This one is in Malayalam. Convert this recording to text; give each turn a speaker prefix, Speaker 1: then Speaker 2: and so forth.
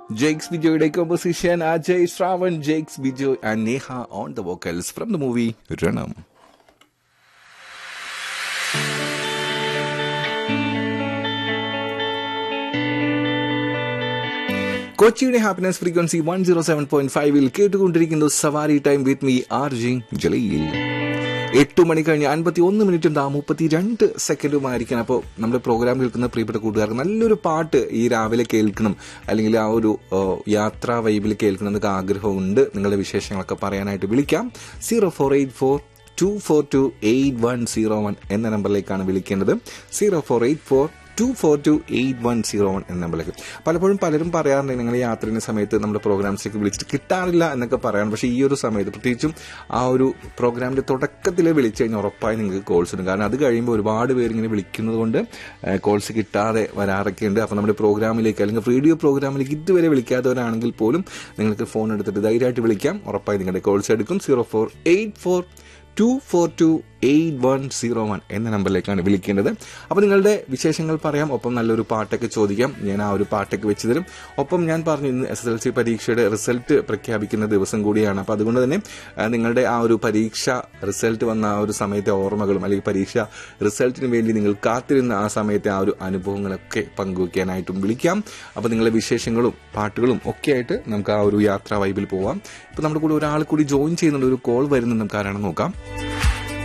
Speaker 1: Jakes Bijoyയുടെ composition, Ajay Shravan, Jakes Bijoy and Neha on the vocals from the movie Ranam. കൊച്ചിയുടെ happiness frequency one zero seven point ഫൈവിൽ കേട്ടുകൊണ്ടിരിക്കുന്നു സവാരി time with me R J Jaleel എട്ട് മണി കഴിഞ്ഞ് അൻപത്തി ഒന്ന് മിനിറ്റും ദാ മുപ്പത്തി രണ്ട് സെക്കൻഡുമായിരിക്കണം അപ്പോൾ നമ്മുടെ പ്രോഗ്രാം കേൾക്കുന്ന പ്രിയപ്പെട്ട കൂട്ടുകാർക്ക് നല്ലൊരു പാട്ട് ഈ രാവിലെ കേൾക്കണം അല്ലെങ്കിൽ ആ ഒരു ഏ, യാത്രാ വൈബിൽ കേൾക്കണം എന്നൊക്കെ ആഗ്രഹമുണ്ട് നിങ്ങളുടെ വിശേഷങ്ങളൊക്കെ പറയാനായിട്ട് വിളിക്കാം zero four eight four two four two eight one zero one എന്ന നമ്പറിലേക്കാണ് വിളിക്കേണ്ടത് zero four eight four two four two eight one zero one എന്ന നമ്പറിലേക്ക് പലപ്പോഴും പലരും പറയാറുണ്ട് നിങ്ങൾ യാത്രയുടെ സമയത്ത് നമ്മുടെ പ്രോഗ്രാംസിലേക്ക് വിളിച്ചിട്ട് കിട്ടാറില്ല എന്നൊക്കെ പറയാറുണ്ട് പക്ഷേ ഈ ഒരു സമയത്ത് പ്രത്യേകിച്ചും ആ ഒരു പ്രോഗ്രാമിന്റെ തുടക്കത്തിൽ വിളിച്ചു കഴിഞ്ഞാൽ ഉറപ്പായി നിങ്ങൾക്ക് കോൾസ് ഉണ്ട് കാരണം അത് കഴിയുമ്പോൾ ഒരുപാട് പേര് ഇങ്ങനെ വിളിക്കുന്നത് കൊണ്ട് കോൾസ് കിട്ടാതെ വരാറൊക്കെ ഉണ്ട് അപ്പോൾ നമ്മുടെ പ്രോഗ്രാമിലേക്ക് അല്ലെങ്കിൽ റേഡിയോ പ്രോഗ്രാമിലേക്ക് ഇതുവരെ വിളിക്കാത്തവരാണെങ്കിൽ പോലും നിങ്ങൾക്ക് ഫോൺ എടുത്തിട്ട് ധൈര്യമായിട്ട് വിളിക്കാം ഉറപ്പായി നിങ്ങളുടെ കോൾസ് എടുക്കും zero four eight four two four two eight one zero one എന്ന നമ്പറിലേക്കാണ് വിളിക്കേണ്ടത് അപ്പോൾ നിങ്ങളുടെ വിശേഷങ്ങൾ പറയാം ഒപ്പം നല്ലൊരു പാട്ടൊക്കെ ചോദിക്കാം ഞാൻ ആ ഒരു പാട്ടൊക്കെ വെച്ച് തരും ഒപ്പം ഞാൻ പറഞ്ഞു ഇന്ന് എസ് എസ് എൽ സി പരീക്ഷയുടെ റിസൾട്ട് പ്രഖ്യാപിക്കുന്ന ദിവസം കൂടിയാണ് അപ്പോൾ അതുകൊണ്ട് തന്നെ ആ, നിങ്ങളുടെ ആ ഒരു പരീക്ഷ റിസൾട്ട് വന്ന ആ ഒരു സമയത്തെ ഓർമ്മകളും അല്ലെങ്കിൽ പരീക്ഷ റിസൾട്ടിന് വേണ്ടി നിങ്ങൾ കാത്തിരുന്ന ആ സമയത്തെ ആ ഒരു അനുഭവങ്ങളൊക്കെ പങ്കുവയ്ക്കാനായിട്ടും വിളിക്കാം അപ്പോൾ നിങ്ങളുടെ വിശേഷങ്ങളും പാട്ടുകളും ഒക്കെ ആയിട്ട് നമുക്ക് ആ ഒരു യാത്രാ വൈബിൽ പോവാം ഇപ്പോൾ നമ്മുടെ കൂടെ ഒരാൾ കൂടി ജോയിൻ ചെയ്യുന്നുണ്ട് ഒരു കോൾ വരുന്നുണ്ട് നമുക്ക് ആരാണെന്ന് നോക്കാം